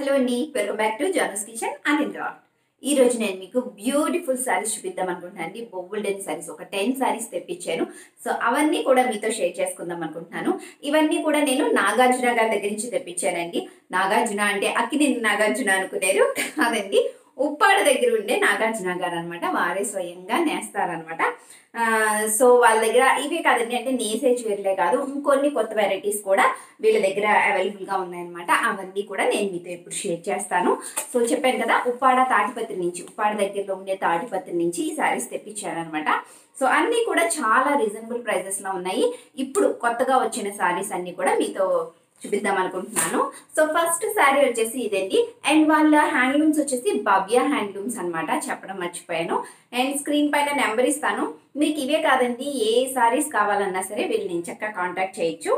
hello అండి welcome back to Jana's kitchen and ఇంద్రా ఈ రోజు నేను మీకు బ్యూటిఫుల్ శారీస్ చూపిద్దాం అనుకుంటున్నాను అండి బొబ్బుల్డెన్ శారీస్ ఒక టెన్ శారీస్ తెప్పించాను సో అవన్నీ కూడా మీతో షేర్ చేసుకుందాం అనుకుంటున్నాను ఇవన్నీ కూడా నేను నాగార్జున గారి దగ్గర నుంచి తెప్పించానండి నాగార్జున అంటే అక్కినేని నాగార్జున అనుకునేరు కాదండి ఉప్పాడ దగ్గర ఉండే నాగార్జున గారు అనమాట వారే స్వయంగా నేస్తారనమాట సో వాళ్ళ దగ్గర ఇవే కాదండి అంటే నేసే చీరలే కాదు ఇంకొన్ని కొత్త వెరైటీస్ కూడా వీళ్ళ దగ్గర అవైలబుల్గా ఉన్నాయన్నమాట అవన్నీ కూడా నేను మీతో ఇప్పుడు షేర్ చేస్తాను సో చెప్పాను కదా ఉప్పాడ తాటిపత్రి నుంచి ఉప్పాడ దగ్గరలో ఉండే తాటిపత్రి నుంచి ఈ శారీస్ తెప్పించారనమాట సో అన్నీ కూడా చాలా రీజనబుల్ ప్రైజెస్లో ఉన్నాయి ఇప్పుడు కొత్తగా వచ్చిన శారీస్ అన్నీ కూడా మీతో చూపిద్దాం అనుకుంటున్నాను సో ఫస్ట్ శారీ వచ్చేసి ఇదండి అండ్ వాళ్ళ హ్యాండ్లూమ్స్ వచ్చేసి భవ్య హ్యాండ్లూమ్స్ అన్నమాట చెప్పడం మర్చిపోయాను అండ్ స్క్రీన్ పైన నెంబర్ ఇస్తాను మీకు ఇవే కాదండి ఏ శారీస్ కావాలన్నా సరే వీళ్ళని చక్కగా కాంటాక్ట్ చేయొచ్చు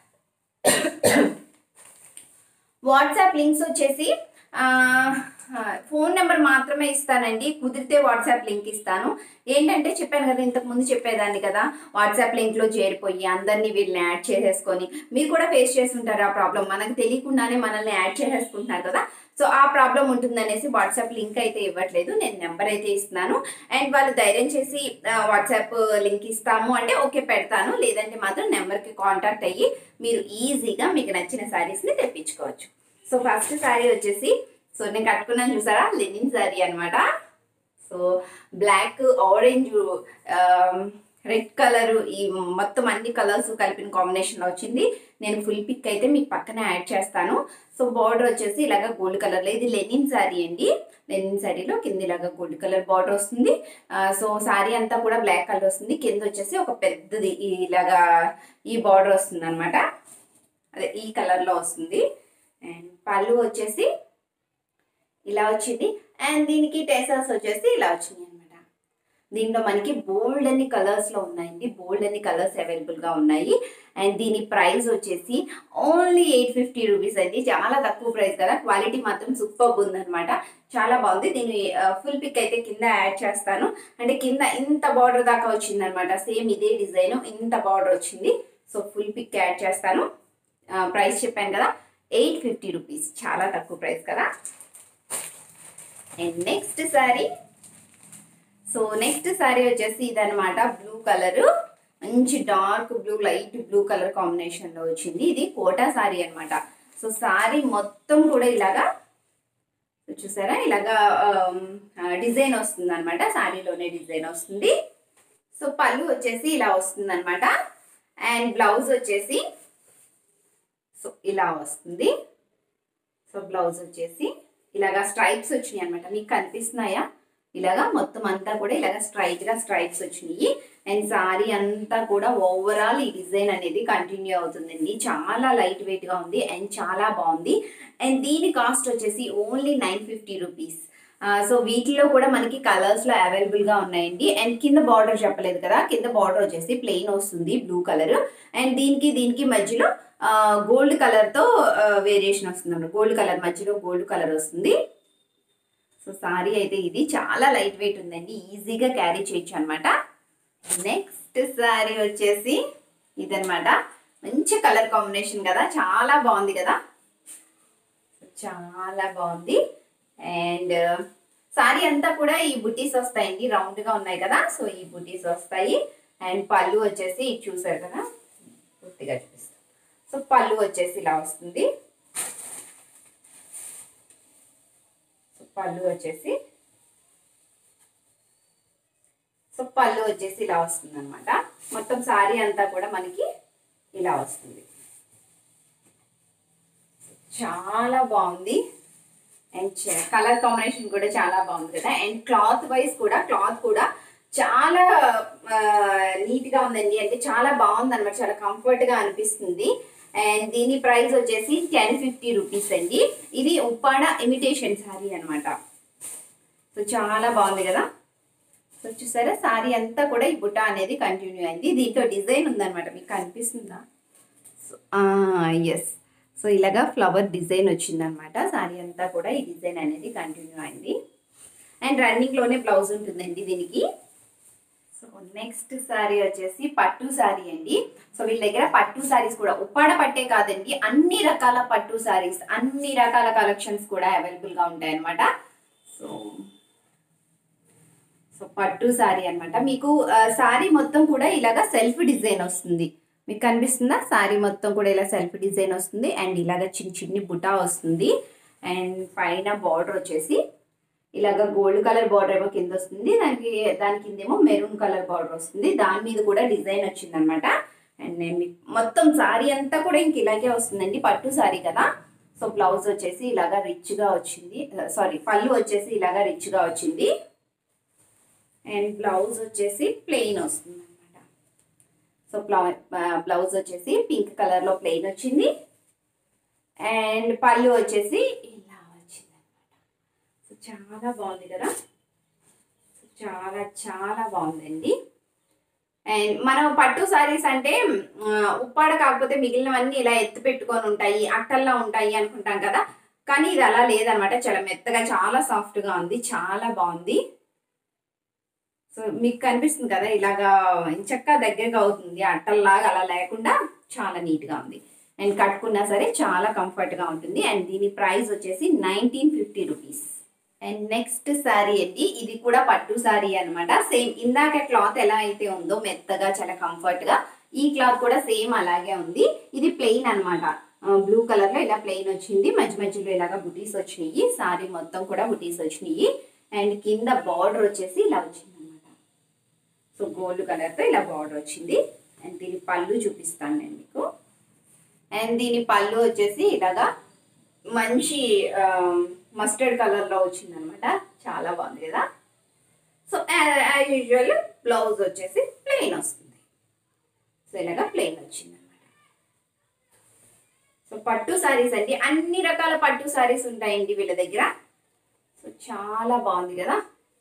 వాట్సాప్ లింక్స్ వచ్చేసి ఆ, ఆ, ఫోన్ నెంబర్ మాత్రమే ఇస్తానండి కుదిరితే వాట్సాప్ లింక్ ఇస్తాను ఏంటంటే చెప్పాను కదా ఇంతకు ముందు చెప్పేదాన్ని కదా వాట్సాప్ లింక్లో చేరిపోయి అందరినీ వీళ్ళని యాడ్ చేసేసుకొని మీరు కూడా ఫేస్ చేస్తుంటారు ఆ ప్రాబ్లం మనకు తెలియకుండానే మనల్ని యాడ్ చేసేసుకుంటున్నారు కదా సో ఆ ప్రాబ్లం ఉంటుందనేసి వాట్సాప్ లింక్ అయితే ఇవ్వట్లేదు నేను నెంబర్ అయితే ఇస్తున్నాను అండ్ వాళ్ళు ధైర్యం చేసి ఆ, వాట్సాప్ లింక్ ఇస్తాము అంటే ఓకే పెడతాను లేదంటే మాత్రం నెంబర్కి కాంటాక్ట్ అయ్యి మీరు ఈజీగా మీకు నచ్చిన శారీస్ని తెప్పించుకోవచ్చు సో ఫస్ట్ శారీ వచ్చేసి సో నేను కట్టుకున్నాను చూసారా లెనిన్ శారీ అనమాట so black orange red colour ఈ మొత్తం అన్ని కలర్స్ కలిపిన కాంబినేషన్లో వచ్చింది నేను ఫుల్ పిక్ అయితే మీకు పక్కన యాడ్ చేస్తాను సో బార్డర్ వచ్చేసి ఇలాగ గోల్డ్ కలర్లో ఇది లెనిన్ శారీ అండి లెనిన్ శారీలో కింద ఇలాగ గోల్డ్ కలర్ బార్డర్ వస్తుంది ఆ, సో శారీ అంతా కూడా బ్లాక్ కలర్ వస్తుంది కింద వచ్చేసి ఒక పెద్దది ఈ ఇలాగా ఈ బార్డర్ వస్తుంది అనమాట అదే ఈ కలర్లో వస్తుంది అండ్ పళ్ళు వచ్చేసి ఇలా వచ్చింది అండ్ దీనికి టేసర్స్ వచ్చేసి ఇలా వచ్చినాయి అనమాట దీంట్లో మనకి బోల్డ్ అన్ని కలర్స్లో ఉన్నాయండి బోల్డ్ అన్ని కలర్స్ అవైలబుల్గా ఉన్నాయి అండ్ దీని ప్రైస్ వచ్చేసి ఓన్లీ ఎయిట్ ఫిఫ్టీ రూపీస్ అండి చాలా తక్కువ ప్రైస్ కదా క్వాలిటీ మాత్రం సూపర్ ఉందన్నమాట చాలా బాగుంది దీని ఫుల్ పిక్ అయితే కింద యాడ్ చేస్తాను అంటే కింద ఇంత బార్డర్ దాకా వచ్చింది అనమాట సేమ్ ఇదే డిజైన్ ఇంత బార్డర్ వచ్చింది సో ఫుల్ పిక్ యాడ్ చేస్తాను ప్రైస్ చెప్పాను కదా ఎయిట్ ఫిఫ్టీ రూపీస్ చాలా తక్కువ ప్రైస్ కదా and next sari so next sari వచ్చేసి ఇదనమాట బ్లూ కలర్ మంచి dark blue light blue colour కాంబినేషన్లో వచ్చింది ఇది కోటా శారీ అనమాట సో శారీ మొత్తం కూడా ఇలాగా చూసారా ఇలాగా డిజైన్ వస్తుంది అనమాట శారీలోనే డిజైన్ వస్తుంది సో పళ్ళు వచ్చేసి ఇలా వస్తుంది అనమాట అండ్ బ్లౌజ్ వచ్చేసి సో ఇలా వస్తుంది సో బ్లౌజ్ వచ్చేసి ఇలాగా స్ట్రైప్స్ వచ్చినాయి అనమాట మీకు కనిపిస్తున్నాయా ఇలాగా మొత్తం అంతా కూడా ఇలాగా స్ట్రైట్ గా స్ట్రైప్స్ వచ్చినాయి అండ్ సారీ అంతా కూడా ఓవరాల్ ఈ డిజైన్ అనేది కంటిన్యూ అవుతుందండి చాలా లైట్ వెయిట్ గా ఉంది అండ్ చాలా బాగుంది అండ్ దీని కాస్ట్ వచ్చేసి only nine fifty rupees so వీటిలో కూడా మనకి కలర్స్ లో అవైలబుల్ గా ఉన్నాయండి అండ్ కింద బార్డర్ చెప్పలేదు కదా కింద బార్డర్ వచ్చేసి ప్లెయిన్ వస్తుంది బ్లూ కలర్ అండ్ దీనికి దీనికి మధ్యలో గోల్డ్ కలర్తో వేరియేషన్ వస్తుంది అన్నమాట గోల్డ్ కలర్ మధ్యలో గోల్డ్ కలర్ వస్తుంది సో సారీ అయితే ఇది చాలా లైట్ వెయిట్ ఉందండి ఈజీగా క్యారీ చేయొచ్చు అనమాట నెక్స్ట్ సారీ వచ్చేసి ఇదనమాట మంచి కలర్ కాంబినేషన్ కదా చాలా బాగుంది కదా చాలా బాగుంది అండ్ సారీ అంతా కూడా ఈ బుటీస్ వస్తాయండి రౌండ్గా ఉన్నాయి కదా సో ఈ బుటీస్ వస్తాయి అండ్ పళ్ళు వచ్చేసి ఇది చూసారు కదా పూర్తిగా చూపిస్తాను సో పళ్ళు వచ్చేసి ఇలా వస్తుంది సో పళ్ళు వచ్చేసి సో పళ్ళు వచ్చేసి ఇలా వస్తుంది అనమాట మొత్తం సారీ అంతా కూడా మనకి ఇలా వస్తుంది చాలా బాగుంది అండ్ కలర్ కాంబినేషన్ కూడా చాలా బాగుంది కదా అండ్ క్లాత్ వైజ్ కూడా క్లాత్ కూడా చాలా నీట్గా ఉందండి అంటే చాలా బాగుంది అనమాట చాలా కంఫర్ట్గా అనిపిస్తుంది అండ్ దీని ప్రైస్ వచ్చేసి టెన్ ఫిఫ్టీ రూపీస్ అండి ఇది ఉప్పాడ ఇమిటేషన్ శారీ అనమాట సో చాలా బాగుంది కదా సో చూసారా శారీ అంతా కూడా ఈ బుట్ట అనేది కంటిన్యూ అయింది దీంట్లో డిజైన్ ఉందన్నమాట మీకు కనిపిస్తుందా సో ఎస్ సో ఇలాగా ఫ్లవర్ డిజైన్ వచ్చిందనమాట శారీ అంతా కూడా ఈ డిజైన్ అనేది కంటిన్యూ అయింది అండ్ రన్నింగ్లోనే బ్లౌజ్ ఉంటుందండి దీనికి సో నెక్స్ట్ శారీ వచ్చేసి పట్టు శారీ అండి సో వీళ్ళ దగ్గర పట్టు శారీస్ కూడా ఉప్పాడ పట్టే కాదండి అన్ని రకాల పట్టు శారీస్ అన్ని రకాల కలెక్షన్స్ కూడా అవైలబుల్ గా ఉంటాయి అనమాట సో సో పట్టు శారీ అన్నమాట మీకు శారీ మొత్తం కూడా ఇలాగా సెల్ఫ్ డిజైన్ వస్తుంది మీకు కనిపిస్తుందా శారీ మొత్తం కూడా ఇలా సెల్ఫ్ డిజైన్ వస్తుంది అండ్ ఇలాగ చిన్న చిన్ని బుటా వస్తుంది అండ్ పైన బార్డర్ వచ్చేసి ఇలాగ గోల్డ్ కలర్ బార్డర్ ఏమో కింద వస్తుంది దానికి దాని కిందేమో మెరూన్ కలర్ బార్డర్ వస్తుంది దాని మీద కూడా డిజైన్ వచ్చింది అనమాట అండ్ నేను మీకు మొత్తం శారీ అంతా కూడా ఇంక ఇలాగే వస్తుందండి పట్టు శారీ కదా సో బ్లౌజ్ వచ్చేసి ఇలాగా రిచ్గా వచ్చింది సారీ పళ్ళు వచ్చేసి ఇలాగా రిచ్గా వచ్చింది అండ్ బ్లౌజ్ వచ్చేసి ప్లెయిన్ వస్తుంది అనమాట సో బ్లౌజ్ వచ్చేసి పింక్ కలర్లో ప్లెయిన్ వచ్చింది అండ్ పళ్ళు వచ్చేసి ఇలా వచ్చింది అనమాట సో చాలా బాగుంది కదా సో చాలా చాలా బాగుందండి అండ్ మనం పట్టు సారీస్ అంటే ఆ, ఉప్పాడ కాకపోతే మిగిలినవన్నీ ఇలా ఎత్తు పెట్టుకొని ఉంటాయి అట్టల్లా ఉంటాయి అనుకుంటాం కదా కానీ ఇది అలా లేదనమాట చాలా మెత్తగా చాలా సాఫ్ట్గా ఉంది చాలా బాగుంది సో మీకు కనిపిస్తుంది కదా ఇలాగా చక్కగా దగ్గరగా అవుతుంది అట్టల్లాగా అలా లేకుండా చాలా నీట్గా ఉంది అండ్ కట్టుకున్నా సరే చాలా కంఫర్ట్గా ఉంటుంది అండ్ దీని ప్రైస్ వచ్చేసి nineteen fifty rupees and next sari అండి ఇది కూడా పట్టు శారీ అన్నమాట సేమ్ ఇందాక క్లాత్ ఎలా అయితే ఉందో మెత్తగా చాలా కంఫర్ట్గా ఈ క్లాత్ కూడా సేమ్ అలాగే ఉంది ఇది ప్లెయిన్ అనమాట బ్లూ కలర్ లో ఇలా ప్లెయిన్ వచ్చింది మధ్య మధ్యలో ఇలాగా బుటీస్ వచ్చినాయి సారీ మొత్తం కూడా బుటీస్ వచ్చినాయి అండ్ కింద బార్డర్ వచ్చేసి ఇలా వచ్చింది అనమాట సో గోల్డ్ కలర్ తో ఇలా బార్డర్ వచ్చింది అండ్ దీని పళ్ళు చూపిస్తాను నేను మీకు అండ్ దీని పళ్ళు వచ్చేసి ఇలాగా మంచి మస్టర్డ్ కలర్ లో వచ్చింది అనమాట చాలా బాగుంది కదా సో యాజ్ యూజువల్ బ్లౌజ్ వచ్చేసి ప్లెయిన్ వస్తుంది సో ఇలాగా ప్లెయిన్ వచ్చింది అనమాట సో పట్టు సారీస్ అండి అన్ని రకాల పట్టు సారీస్ ఉంటాయండి వీళ్ళ దగ్గర సో చాలా బాగుంది కదా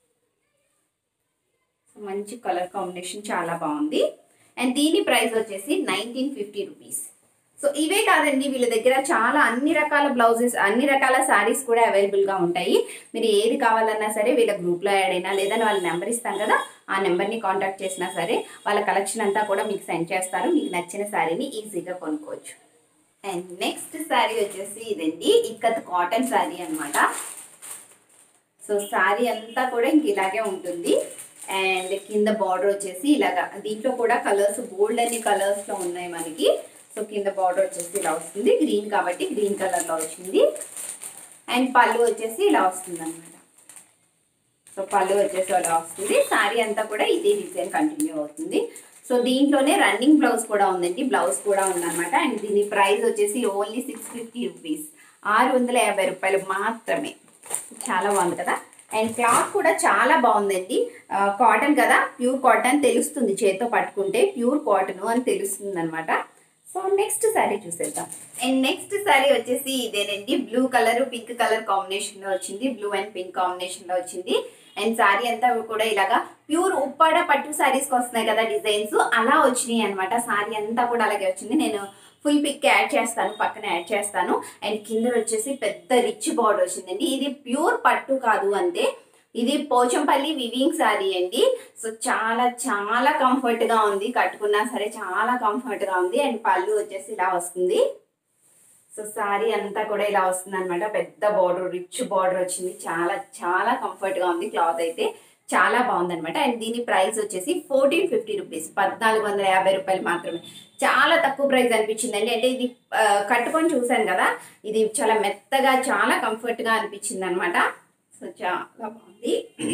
సో మంచి కలర్ కాంబినేషన్ చాలా బాగుంది అండ్ దీని ప్రైస్ వచ్చేసి నైన్టీన్ ఫిఫ్టీ రూపీస్ సో ఇవే కాదండి వీళ్ళ దగ్గర చాలా అన్ని రకాల బ్లౌజెస్ అన్ని రకాల శారీస్ కూడా అవైలబుల్గా ఉంటాయి మీరు ఏది కావాలన్నా సరే వీళ్ళ గ్రూప్లో యాడ్ అయినా లేదా వాళ్ళ నెంబర్ ఇస్తాను కదా ఆ నెంబర్ని కాంటాక్ట్ చేసినా సరే వాళ్ళ కలెక్షన్ అంతా కూడా మీకు సెండ్ చేస్తారు మీకు నచ్చిన శారీని ఈజీగా కొనుక్కోవచ్చు అండ్ నెక్స్ట్ శారీ వచ్చేసి ఇదండి ఇక్కత్ కాటన్ శారీ అన్నమాట సో శారీ అంతా కూడా ఇంక ఇలాగే ఉంటుంది అండ్ కింద బార్డర్ వచ్చేసి ఇలాగా దీంట్లో కూడా కలర్స్ బోల్డ్ అన్ని కలర్స్లో ఉన్నాయి మనకి సో కింద బార్డర్ వచ్చేసి ఇలా వస్తుంది గ్రీన్ కాబట్టి గ్రీన్ కలర్లో వచ్చింది అండ్ పళ్ళు వచ్చేసి ఇలా వస్తుంది అనమాట సో పళ్ళు వచ్చేసి అలా వస్తుంది శారీ అంతా కూడా ఇదే డిజైన్ కంటిన్యూ అవుతుంది సో దీంట్లోనే రన్నింగ్ బ్లౌజ్ కూడా ఉందండి బ్లౌజ్ కూడా ఉందన్నమాట అండ్ దీని ప్రైస్ వచ్చేసి ఓన్లీ సిక్స్ ఫిఫ్టీ రూపీస్ ఆరు వందల యాభై రూపాయలు మాత్రమే చాలా బాగుంది కదా అండ్ క్లాత్ కూడా చాలా బాగుందండి కాటన్ కదా ప్యూర్ కాటన్ తెలుస్తుంది చేతితో పట్టుకుంటే ప్యూర్ కాటన్ అని తెలుస్తుంది అనమాట సో నెక్స్ట్ శారీ చూసేద్దాం అండ్ నెక్స్ట్ శారీ వచ్చేసి ఇదేనండి blue colour pink colour combination లో వచ్చింది బ్లూ అండ్ పింక్ కాంబినేషన్ లో వచ్చింది అండ్ శారీ అంతా కూడా ఇలాగా ప్యూర్ ఉప్పాడ పట్టు శారీస్కి వస్తున్నాయి కదా డిజైన్స్ అలా వచ్చినాయి అనమాట శారీ అంతా కూడా అలాగే వచ్చింది నేను ఫుల్ పిక్ యాడ్ చేస్తాను పక్కన యాడ్ చేస్తాను అండ్ కింద వచ్చేసి పెద్ద రిచ్ బార్డర్ వచ్చిందండి ఇది ప్యూర్ పట్టు కాదు అంతే ఇది పోచంపల్లి వివింగ్ శారీ అండి సో చాలా చాలా కంఫర్ట్ గా ఉంది కట్టుకున్నా సరే చాలా కంఫర్ట్ గా ఉంది అండ్ పళ్ళు వచ్చేసి ఇలా వస్తుంది సో శారీ అంతా కూడా ఇలా వస్తుంది అనమాట పెద్ద బార్డర్ రిచ్ బార్డర్ వచ్చింది చాలా చాలా కంఫర్ట్ గా ఉంది క్లాత్ అయితే చాలా బాగుంది అనమాట అండ్ దీని ప్రైస్ వచ్చేసి ఫోర్టీన్ ఫిఫ్టీ రూపీస్ పద్నాలుగు వందల యాభై రూపాయలు మాత్రమే చాలా తక్కువ ప్రైస్ అనిపించిందండి అంటే ఇది ఆ, కట్టుకొని చూశాను కదా ఇది చాలా మెత్తగా చాలా కంఫర్ట్ గా అనిపించింది అనమాట సో చాలా బాగుంది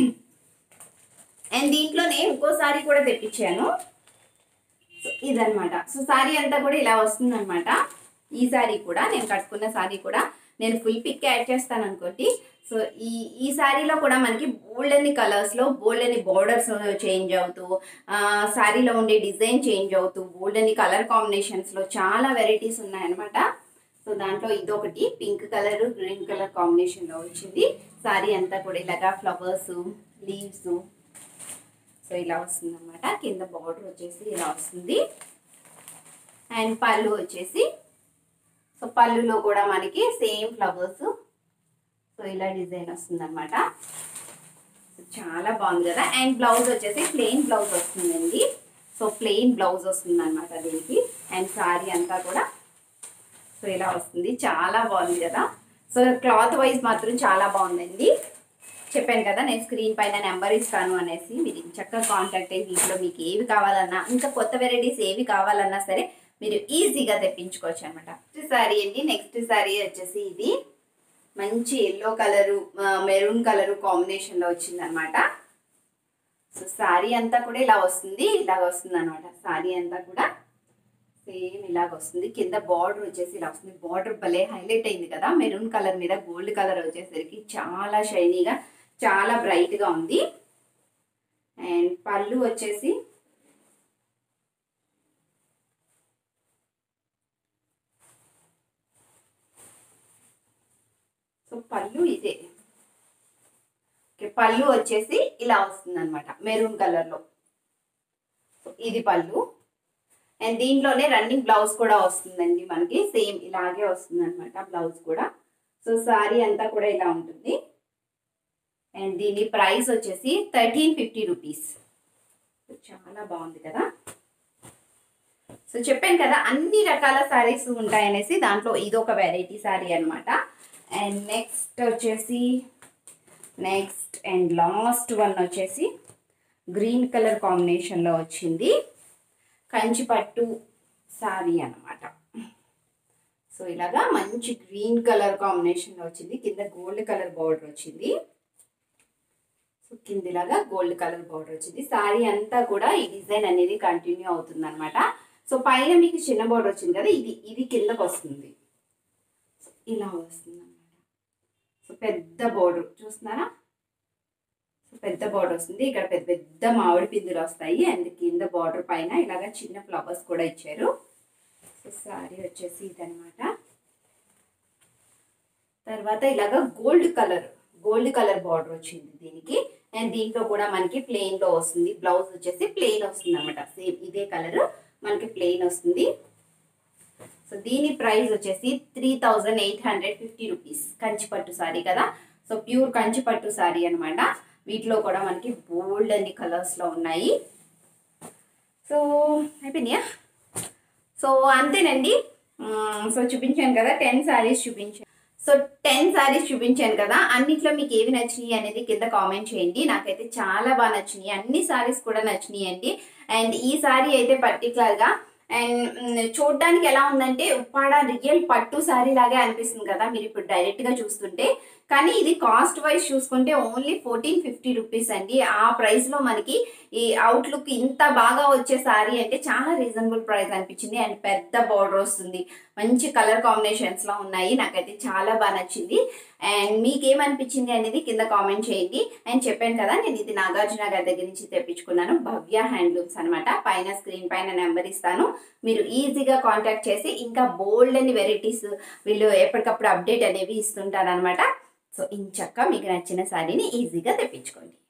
అండ్ దీంట్లోనే ఇంకో సారీ కూడా తెప్పించాను సో ఇదనమాట సో సారీ అంతా కూడా ఇలా వస్తుంది అనమాట ఈ సారీ కూడా నేను కట్టుకున్న సారీ కూడా నేను ఫుల్ పిక్ యాడ్ చేస్తాను అనుకోండి సో ఈ ఈ శారీలో కూడా మనకి బోల్డ్ అన్ని కలర్స్లో బోల్డ్ అన్ని బోర్డర్స్ చేంజ్ అవుతూ ఆ, శారీలో ఉండే డిజైన్ చేంజ్ అవుతూ బోల్డ్ అన్ని కలర్ కాంబినేషన్స్లో చాలా వెరైటీస్ ఉన్నాయన్నమాట సో దాంట్లో ఇదొకటి పింక్ కలర్ గ్రీన్ కలర్ కాంబినేషన్లో వచ్చింది శారీ అంతా కూడా ఇలాగా ఫ్లవర్స్ లీవ్స్ సో ఇలా వస్తుంది అనమాట కింద బార్డర్ వచ్చేసి ఇలా వస్తుంది అండ్ పళ్ళు వచ్చేసి సో పళ్ళులో కూడా మనకి సేమ్ ఫ్లవర్స్ సో ఇలా డిజైన్ వస్తుంది అనమాట చాలా బాగుంది కదా అండ్ బ్లౌజ్ వచ్చేసి ప్లెయిన్ బ్లౌజ్ వస్తుందండి సో ప్లెయిన్ బ్లౌజ్ వస్తుంది అనమాట దీనికి అండ్ సారీ అంతా కూడా సో ఇలా వస్తుంది చాలా బాగుంది కదా సో క్లాత్ వైజ్ మాత్రం చాలా బాగుందండి చెప్పాను కదా నేను స్క్రీన్ పైన నెంబర్ ఇస్తాను అనేసి మీరు చక్కగా కాంటాక్ట్ అయ్యి వీటిలో మీకు ఏవి కావాలన్నా ఇంకా కొత్త వెరైటీస్ ఏవి కావాలన్నా సరే మీరు ఈజీగా తెప్పించుకోవచ్చు అనమాట నెక్స్ట్ శారీ అండి నెక్స్ట్ శారీ వచ్చేసి ఇది మంచి ఎల్లో కలరు మెరూన్ కలరు కాంబినేషన్లో వచ్చింది అనమాట సో శారీ అంతా కూడా ఇలా వస్తుంది ఇలాగ వస్తుంది అనమాట శారీ అంతా కూడా సేమ్ ఇలాగ వస్తుంది కింద బార్డర్ వచ్చేసి ఇలా వస్తుంది బార్డర్ భలే హైలైట్ అయింది కదా మెరూన్ కలర్ మీద గోల్డ్ కలర్ వచ్చేసరికి చాలా షైనీగా చాలా బ్రైట్గా ఉంది అండ్ పళ్ళు వచ్చేసి సో పళ్ళు ఇదే ఓకే పళ్ళు వచ్చేసి ఇలా వస్తుంది అనమాట మెరూన్ కలర్లో సో ఇది పళ్ళు అండ్ దీంట్లోనే రన్నింగ్ బ్లౌజ్ కూడా వస్తుందండి మనకి సేమ్ ఇలాగే వస్తుంది అనమాట బ్లౌజ్ కూడా సో సారీ అంతా కూడా ఇలా ఉంటుంది అండ్ దీని ప్రైస్ వచ్చేసి థర్టీన్ ఫిఫ్టీ రూపీస్ చాలా బాగుంది కదా సో చెప్పాను కదా అన్ని రకాల శారీస్ ఉంటాయనేసి దాంట్లో ఇదొక వెరైటీ శారీ అనమాట అండ్ నెక్స్ట్ వచ్చేసి నెక్స్ట్ అండ్ లాస్ట్ వన్ వచ్చేసి గ్రీన్ కలర్ కాంబినేషన్లో వచ్చింది కంచి పట్టు శారీ అనమాట సో ఇలాగా మంచి గ్రీన్ కలర్ కాంబినేషన్లో వచ్చింది కింద గోల్డ్ కలర్ బార్డర్ వచ్చింది సో కిందిలాగా గోల్డ్ కలర్ బార్డర్ వచ్చింది శారీ అంతా కూడా ఈ డిజైన్ అనేది కంటిన్యూ అవుతుంది అనమాట సో పైన మీకు చిన్న బార్డర్ వచ్చింది కదా ఇది ఇది కిందకు వస్తుంది సో ఇలా వస్తుంది అనమాట సో పెద్ద బార్డర్ చూస్తున్నారా సో పెద్ద బార్డర్ వస్తుంది ఇక్కడ పెద్ద పెద్ద మామిడి పిందులు వస్తాయి అండ్ కింద బార్డర్ పైన ఇలాగ చిన్న ఫ్లవర్స్ కూడా ఇచ్చారు సో సారీ వచ్చేసి ఇదనమాట తర్వాత ఇలాగ gold colour gold colour border వచ్చింది దీనికి అండ్ దీంట్లో కూడా మనకి ప్లెయిన్ లో వస్తుంది బ్లౌజ్ వచ్చేసి ప్లెయిన్ వస్తుంది అనమాట సేమ్ ఇదే కలర్ మనకి ప్లెయిన్ వస్తుంది సో దీని ప్రైస్ వచ్చేసి three thousand eight hundred fifty rupees కంచిపట్టు సారీ కదా సో ప్యూర్ కంచిపట్టు సారీ అనమాట వీటిలో కూడా మనకి బోల్డ్ అన్ని కలర్స్లో ఉన్నాయి సో అయిపోయినాయా సో అంతేనండి మ్మ్, సో చూపించాను కదా టెన్ శారీస్ చూపించాను సో టెన్ శారీస్ చూపించాను కదా అన్నిట్లో మీకు ఏవి నచ్చినాయి అనేది కింద కామెంట్ చేయండి నాకైతే చాలా బాగా నచ్చినాయి అన్ని శారీస్ కూడా నచ్చినాయి అండి అండ్ ఈ శారీ అయితే పర్టికులర్గా అండ్ చూడడానికి ఎలా ఉందంటే ఉప్పాడ రియల్ పట్టు శారీ లాగే అనిపిస్తుంది కదా మీరు ఇప్పుడు డైరెక్ట్గా చూస్తుంటే కానీ ఇది కాస్ట్ వైజ్ చూసుకుంటే ఓన్లీ ఫోర్టీన్ ఫిఫ్టీ రూపీస్ అండి ఆ ప్రైస్లో మనకి ఈ అవుట్లుక్ ఇంత బాగా వచ్చే శారీ అంటే చాలా రీజనబుల్ ప్రైస్ అనిపించింది అండ్ పెద్ద బార్డర్ వస్తుంది మంచి కలర్ కాంబినేషన్స్లో ఉన్నాయి నాకైతే చాలా బాగా నచ్చింది అండ్ మీకేమనిపించింది అనేది కింద కామెంట్ చేయండి అండ్ చెప్పాను కదా నేను ఇది నాగార్జున గారి దగ్గర నుంచి తెప్పించుకున్నాను భవ్య హ్యాండ్లూమ్స్ అనమాట పైన స్క్రీన్ పైన నెంబర్ ఇస్తాను మీరు ఈజీగా కాంటాక్ట్ చేసి ఇంకా బోల్డ్ అని వెరైటీస్ వీళ్ళు ఎప్పటికప్పుడు అప్డేట్ అనేవి ఇస్తుంటారనమాట సో ఇంచక్క మీకు నచ్చిన శారీని ఈజీగా తెప్పించుకోండి